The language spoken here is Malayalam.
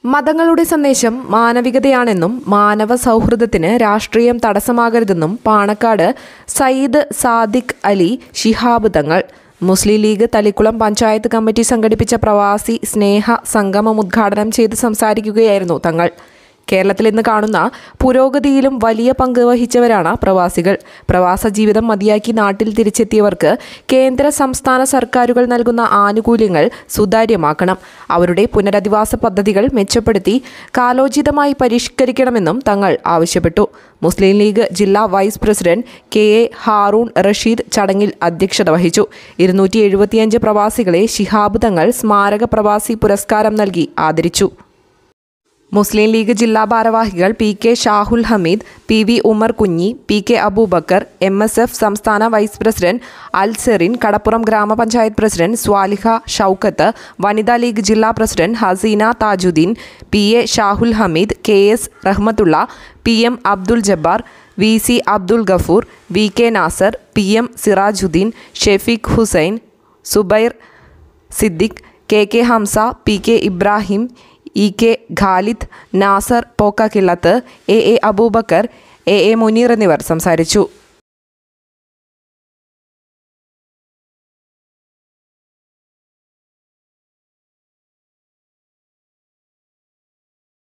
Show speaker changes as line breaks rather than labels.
മതങ്ങളുടെ സന്ദേശം മാനവികതയാണെന്നും മാനവ സൗഹൃദത്തിന് രാഷ്ട്രീയം തടസ്സമാകരുതെന്നും Panakkad Sayyid Sadiq Ali Shihab Thangal Muslim League Thalikulam panchayat committee സംഘടിപ്പിച്ച പ്രവാസി സ്നേഹ സംഗമം ഉദ്ഘാടനം ചെയ്ത് സംസാരിക്കുകയായിരുന്നു തങ്ങൾ കേരളത്തിൽ ഇന്ന് കാണുന്ന പുരോഗതിയിലും വലിയ പങ്ക് വഹിച്ചവരാണ് പ്രവാസികൾ പ്രവാസ ജീവിതം മതിയാക്കി നാട്ടിൽ തിരിച്ചെത്തിയവർക്ക് കേന്ദ്ര സംസ്ഥാന സർക്കാരുകൾ നൽകുന്ന ആനുകൂല്യങ്ങൾ സുതാര്യമാക്കണം അവരുടെ പുനരധിവാസ പദ്ധതികൾ മെച്ചപ്പെടുത്തി കാലോചിതമായി പരിഷ്കരിക്കണമെന്നും തങ്ങൾ ആവശ്യപ്പെട്ടു മുസ്ലിം ലീഗ് ജില്ലാ vice president K A Haroon Rasheed ചടങ്ങിൽ അധ്യക്ഷത വഹിച്ചു ഇരുന്നൂറ്റി എഴുപത്തിയഞ്ച് പ്രവാസികളെ ശിഹാബ് തങ്ങൾ സ്മാരക പ്രവാസി പുരസ്കാരം നൽകി ആദരിച്ചു മുസ്ലിം ലീഗ് ജില്ലാ ഭാരവാഹികൾ P K Shahul Hameed P V Umar Kunhi P K Abubakar M S F സംസ്ഥാന വൈസ് പ്രസിഡന്റ് അൽ സെറിൻ കടപ്പുറം ഗ്രാമപഞ്ചായത്ത് പ്രസിഡന്റ് സ്വാലിഹ ഷൌക്കത്ത് വനിതാ ലീഗ് ജില്ലാ president Haseena Thajudheen P A Shahul Hameed K S Rahmathulla P M Abdul Jabbar V C Abdul Gafoor V K Nasar P M Sirajudheen Shefeeq Hussain Subair Siddique K K Hamza P K Ibrahim E K Khalid Nasar പോക്കാക്കിള്ളത്ത് A A Abubakar A A Muneer എന്നിവർ സംസാരിച്ചു